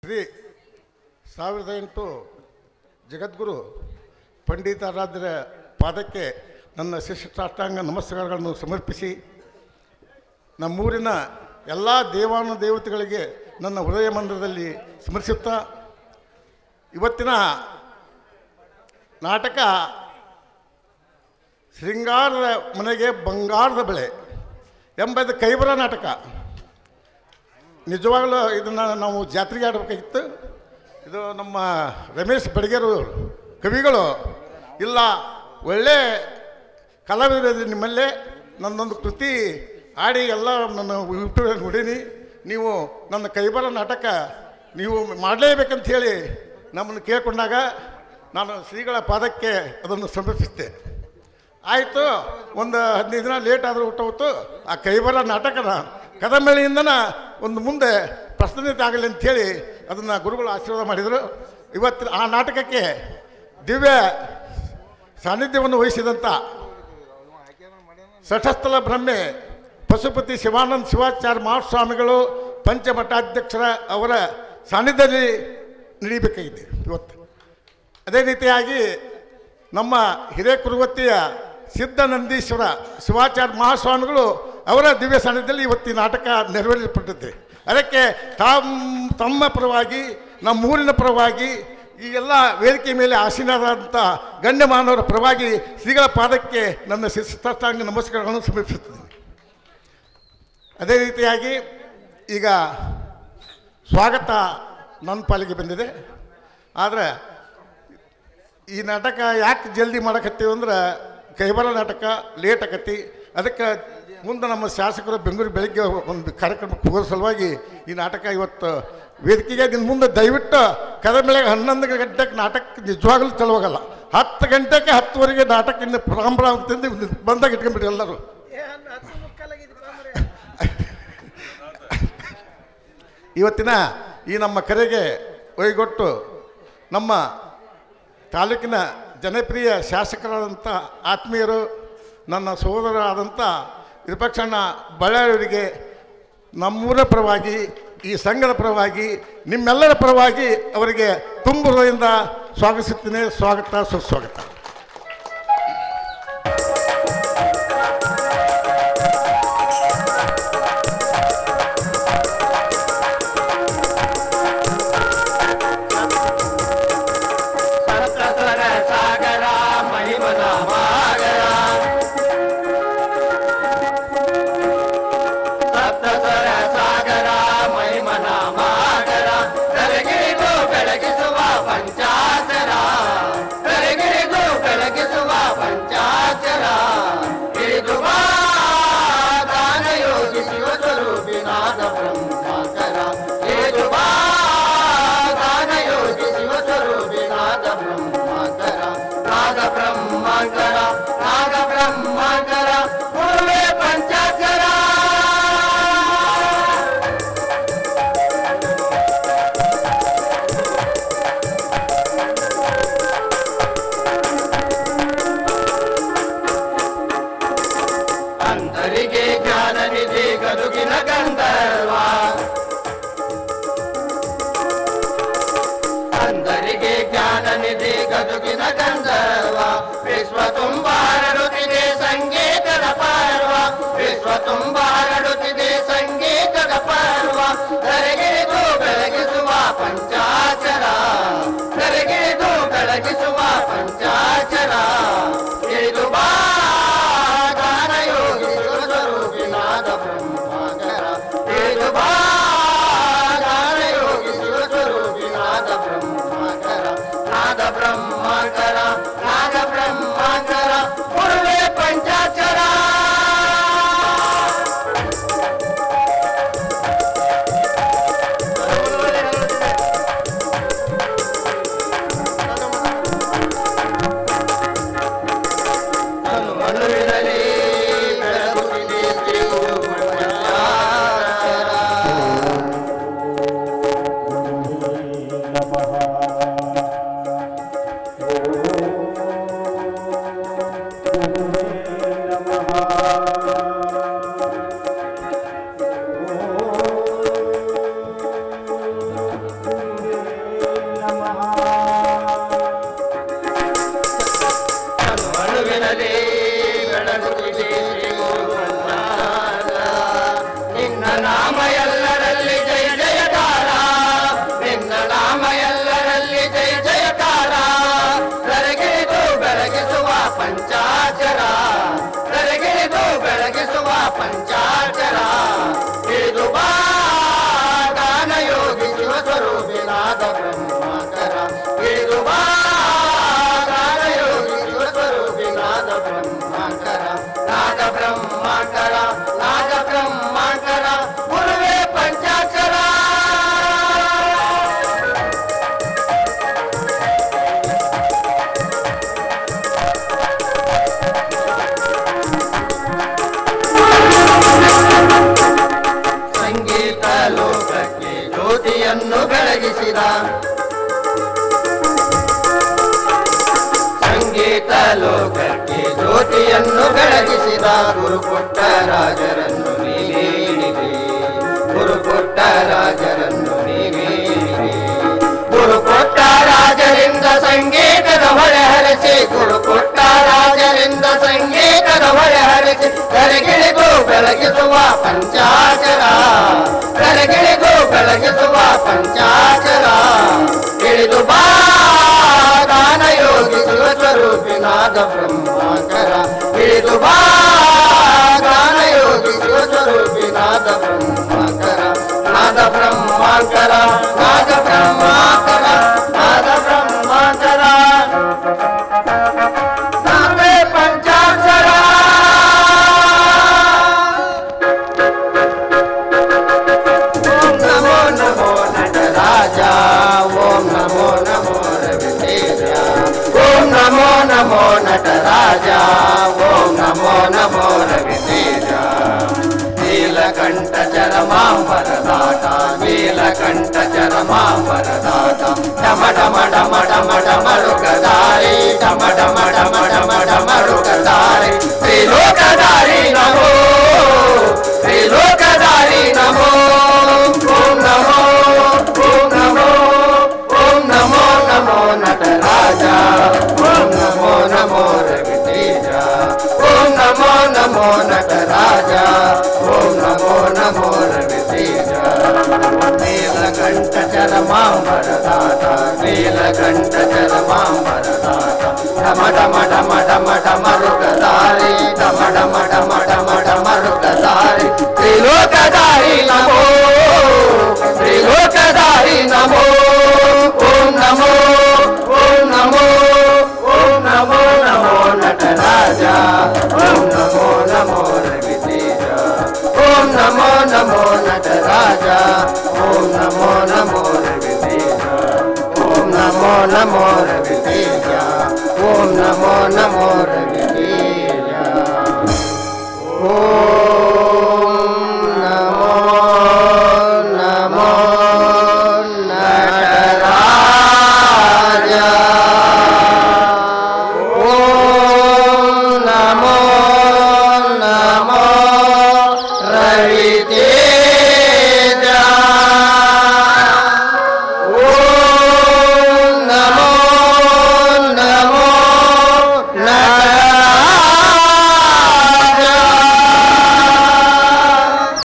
ಶ್ರೀ ಸಾವಿರದ ಎಂಟು ಜಗದ್ಗುರು ಪಂಡಿತಾರಾಧ್ಯರ ಪಾದಕ್ಕೆ ನನ್ನ ಶಿಷ್ಟಾಷ್ಟಾಂಗ ನಮಸ್ಕಾರಗಳನ್ನು ಸಮರ್ಪಿಸಿ ನಮ್ಮೂರಿನ ಎಲ್ಲ ದೇವಾನು ದೇವತೆಗಳಿಗೆ ನನ್ನ ಹೃದಯ ಮಂದಿರದಲ್ಲಿ ಸ್ಮರಿಸುತ್ತಾ ಇವತ್ತಿನ ನಾಟಕ ಶೃಂಗಾರದ ಮನೆಗೆ ಬಂಗಾರದ ಬೆಳೆ ಎಂಬುದು ಕೈಬರ ನಾಟಕ ನಿಜವಾಗಲೂ ಇದನ್ನು ನಾವು ಜಾತ್ರೆಗೆ ಆಡಬೇಕಾಗಿತ್ತು ಇದು ನಮ್ಮ ರಮೇಶ್ ಬೆಡಗೇರು ಕವಿಗಳು ಇಲ್ಲ ಒಳ್ಳೆ ಕಲಾವಿದರು ನಿಮ್ಮಲ್ಲೇ ನನ್ನೊಂದು ಕೃತಿ ಆಡಿ ಎಲ್ಲ ನನ್ನ ಯೂಟ್ಯೂಬ್ ನೋಡೀನಿ ನೀವು ನನ್ನ ಕೈಬರ ನಾಟಕ ನೀವು ಮಾಡಲೇಬೇಕಂತ ಹೇಳಿ ನಮ್ಮನ್ನು ಕೇಳ್ಕೊಂಡಾಗ ನಾನು ಶ್ರೀಗಳ ಪಾದಕ್ಕೆ ಅದನ್ನು ಸಮರ್ಪಿಸಿದೆ ಆಯಿತು ಒಂದು ಹದಿನೈದು ದಿನ ಲೇಟ್ ಆದರೂ ಊಟ ಹೊತ್ತು ಆ ಕೈಬರ ನಾಟಕನ ಕದಂಬಳಿಯಿಂದನ ಒಂದು ಮುಂದೆ ಪ್ರಸ್ತುತ ಆಗಲಿ ಅಂಥೇಳಿ ಅದನ್ನು ಗುರುಗಳು ಆಶೀರ್ವಾದ ಮಾಡಿದರು ಇವತ್ತಿನ ಆ ನಾಟಕಕ್ಕೆ ದಿವ್ಯ ಸಾನ್ನಿಧ್ಯವನ್ನು ವಹಿಸಿದಂಥ ಸಠಸ್ಥಲ ಬ್ರಹ್ಮೆ ಪಶುಪತಿ ಶಿವಾನಂದ ಶಿವಾಚಾರ್ಯ ಮಹಾಸ್ವಾಮಿಗಳು ಪಂಚಮಠಾಧ್ಯಕ್ಷರ ಅವರ ಸಾನ್ನಿಧ್ಯದಲ್ಲಿ ನಡೀಬೇಕಾಗಿದೆ ಇವತ್ತು ಅದೇ ರೀತಿಯಾಗಿ ನಮ್ಮ ಹಿರೇಕುರುವತ್ತಿಯ ಸಿದ್ಧನಂದೀಶ್ವರ ಶಿವಾಚಾರ್ಯ ಮಹಾಸ್ವಾಮಿಗಳು ಅವರ ದಿವ್ಯ ಸಾನ್ನಿಧ್ಯದಲ್ಲಿ ಇವತ್ತಿನ ನಾಟಕ ನೆರವೇರಿಸಲ್ಪಟ್ಟಿದೆ ಅದಕ್ಕೆ ತಮ್ಮ ತಮ್ಮ ಪರವಾಗಿ ನಮ್ಮೂರಿನ ಪರವಾಗಿ ಈ ಎಲ್ಲ ವೇದಿಕೆ ಮೇಲೆ ಆಸೀನರಾದಂಥ ಗಣ್ಯ ಮಾನವರ ಪರವಾಗಿ ಶ್ರೀಗಳ ಪಾದಕ್ಕೆ ನನ್ನ ಶಿಷ್ಟಾಷ್ಟಾಂಗ ನಮಸ್ಕಾರಗಳನ್ನು ಸಮರ್ಪಿಸುತ್ತೇನೆ ಅದೇ ರೀತಿಯಾಗಿ ಈಗ ಸ್ವಾಗತ ನನ್ನ ಪಾಲಿಗೆ ಬಂದಿದೆ ಆದರೆ ಈ ನಾಟಕ ಯಾಕೆ ಜಲ್ದಿ ಮಾಡಕತ್ತೀವಿ ಅಂದ್ರೆ ಕೈಬರ ನಾಟಕ ಲೇಟ್ ಆಕತಿ ಅದಕ್ಕೆ ಮುಂದೆ ನಮ್ಮ ಶಾಸಕರು ಬೆಂಗಳೂರು ಬೆಳಗ್ಗೆ ಒಂದು ಕಾರ್ಯಕ್ರಮಕ್ಕೆ ಹೋಗೋ ಸಲುವಾಗಿ ಈ ನಾಟಕ ಇವತ್ತು ವೇದಿಕೆಗೆ ನಿನ್ನ ಮುಂದೆ ದಯವಿಟ್ಟು ಕದ ಬೆಳಗ್ಗೆ ಹನ್ನೊಂದು ಗಂಟೆಗೆ ನಾಟಕ ನಿಜವಾಗಲೂ ಚಲುವಾಗಲ್ಲ ಹತ್ತು ಗಂಟೆಗೆ ಹತ್ತುವರೆಗೆ ನಾಟಕ ಇನ್ನು ಪ್ರಾರಂಭ ಅಂತಂದು ಬಂದಾಗ ಇಟ್ಕೊಂಡ್ಬಿಡಿ ಎಲ್ಲರೂ ಇವತ್ತಿನ ಈ ನಮ್ಮ ಕರೆಗೆ ಒಯ್ಗೊಟ್ಟು ನಮ್ಮ ತಾಲೂಕಿನ ಜನಪ್ರಿಯ ಶಾಸಕರಾದಂಥ ಆತ್ಮೀಯರು ನನ್ನ ಸಹೋದರರಾದಂಥ ವಿಪಕ್ಷಣ್ಣ ಬಳ್ಳಾರಿಯವರಿಗೆ ನಮ್ಮೂರ ಪರವಾಗಿ ಈ ಸಂಘದ ಪರವಾಗಿ ನಿಮ್ಮೆಲ್ಲರ ಪರವಾಗಿ ಅವರಿಗೆ ತುಂಬ ಹೃದಯದಿಂದ ಸ್ವಾಗತಿಸುತ್ತೇನೆ ಸ್ವಾಗತ ಸುಸ್ವಾಗತ ಸಪ್ತಸ್ವರ ಸಾಗರ ಮಹಿಮನ ಮಾಗರ ಸಪ್ತಸ್ವರ ಸಾಗರ ಮಹಿಮನ ಮಾಗರ ಬೆಳಗಿರಿದು ಬೆಳಗಿಸುವ ಪಂಚಾಚರ ಬೆಳಗಿರಿದು ಬೆಳಗಿಸುವ ಪಂಚಾಚರ ಇಳಿದು ಬಾ ದಾನ ಯೋಗಿ ಶಿವ ಸ್ವರೂಪಿನಾದ ಬ್ರಹ್ಮಾಕರ ಇಳಿದು ಬಾ ದಾನ ಯೋಗಿ ಶಿವ ಸ್ವರೂಪಿನಾದ ಬ್ರಹ್ಮಾಕರ ನಾದ ಬ್ರಹ್ಮಾಕರ ನಾದ ಬ್ರಹ್ಮಾಕರ ಗುರುವೇ ಪಂಚಾಕ್ಷರ ಅಂತರಿಗೆ ಜ್ಞಾನ ನಿಧಿ ಗದುಗಿನ ಗಂಧರ್ವ ಅಂಧರಿಗೆ ಜ್ಞಾನ ನಿಧಿ ಗದುಗಿನ ಗಂಧರ್ವ ವಿಶ್ವ ತುಂಬ ಹರಡುತ್ತಿದೆ ಸಂಗೀತದ ಪರ್ವ ವಿಶ್ವ ತುಂಬ ಹರಡುತ್ತಿದೆ ಸಂಗೀತದ ಪರ್ವ ಧರೆಗಿರಿದು ಬೆಳಗಿಸುವ ಪಂಚಾಚರ ಧರೆಗಿರಿದು ಬೆಳಗಿಸುವ ಪಂಚಾಚರ ಇಳಿದು ಬಾ ಗಾನ ಯೋಗಿ ಶಿವಸ್ವರೂಪಿನಾದ ಬ್ರಹ್ಮಾಗರ ಇಳಿದು ಬಾ ಗಾನ ಯೋಗಿ ಶಿವಸ್ವರೂಪಿನಾದ ಬ್ರಹ್ಮಾಕರ ನಾದ ಬ್ರಹ್ಮಾಕರ ಇದು ಬಾ ಗಾನಯೋಗಿ ಶಿವಸ್ವರೂಪಿ ನಾದ ಬ್ರಹ್ಮಾಕರ ಇದು ಬಾ ಗಾನಯೋಗಿ ಶಿವಸ್ವರೂಪಿ ನಾದ ಬ್ರಹ್ಮಾಕರ ನಾದ ಬ್ರಹ್ಮಾಕರ ನಾದ ಬ್ರಹ್ಮಾಕರ ಗುರುವೇ ಪಂಚಾಕ್ಷರ ಸಂಗೀತ ಲೋಕಕ್ಕೆ ಜ್ಯೋತಿಯನ್ನು ಬೆಳಗಿಸಿದ ಸಂಗೀತ ಲೋಕಕ್ಕೆ ಜ್ಯೋತಿಯನ್ನು ಬೆಳಗಿಸಿದ ಗುರುಕೊಟ್ಟ ರಾಜರನ್ನು ನೀನೇನಿದೆ ಗುರುಕೊಟ್ಟ ರಾಜರನ್ನು ನೀನೇನಿದೆ ಗುರುಕೊಟ್ಟ ರಾಜರಿಂದ ಸಂಗೀತದ ಹೊಳೆ ಹರಸಿ ಗುರುಕೊಟ್ಟ ರಾಜರಿಂದ ಸಂಗೀತದ ಹೊಳೆ ಹರಸಿ ಕರೆಗಿಳಿಗೂ ಬೆಳಗಿಸುವ ಪಂಚಾಚರ ಕರೆಗಿಳಿಗೂ ಬೆಳಗಿಸುವ ಪಂಚಾಚರ ಇಳಿದು ಬಾ ಗಾನಯೋಗಿ ಶಿವಸ್ವರೂಪಿನಾದ ಬ್ರಹ್ಮಾಕರ ಇಳಿದು ಬಾ ಗಾನಯೋಗಿ ಶಿವಸ್ವರೂಪಿನಾದ ಬ್ರಹ್ಮಾಕರ ನಾದ ಬ್ರಹ್ಮಾಕರ ನಾದ ಬ್ರಹ್ಮಾಕರ ನಾದ ಬ್ರಹ್ಮಾಕರ ನಾವೇ ಪಂಚಾಕ್ಷರ ಓಂ ನಮೋ ನಮೋ ನಟರಾಜ ಓಂ ನಮೋ ನಮೋ ರವಿತೇಜ ಓಂ ನಮೋ ನಮೋ ನಟರಾಜ ಓಂ ನಮೋ ನಮೋ ರವಿತೇಜ ನೀಲಕಂಠ ಚರಮಾಂಬರದಾಟ ನೀಲಕಂಠ ಚರಮಾಂಬರದಾಟ ಡಮ ಡಮ ಡಮ ಡಮ ಡಮರುಕದಾರಿ ಡಮ ಡಮ ಡಮ ಡಮ ಡಮರುಕದಾರಿ ತ್ರಿಲೋಕದಾರಿ ನಮೋ ತ್ರಿಲೋಕದಾರಿ ನಮೋ ಓಂ ನಮೋ ಓಂ ನಮೋ ಓಂ ನಮೋ ನಮೋ ನಟರಾಜ ಓಂ ನಮೋ ನಮೋ ರವಿತೇಜ ಓಂ ನಮೋ ನಮೋ ನಟರಾಜ ಓಂ ನಮೋ ನಮೋ ರವಿತೇಜ ನೀಲಕಂಠ ಚರಮಾಂಬರದಾತ ನೀಲಕಂಠ ಚರಮಾಂಬರದಾತ ಡಮ ಡಮ ಡಮ ಡಮ ಡಮರುಗದಾರಿ ಡಮ ಡಮ ಡಮ ಡಮ ಡಮರುಗದಾರಿ ತ್ರಿಲೋಕದಾರಿ ನಮೋ ತ್ರಿಲೋಕದಾರಿ ನಮೋ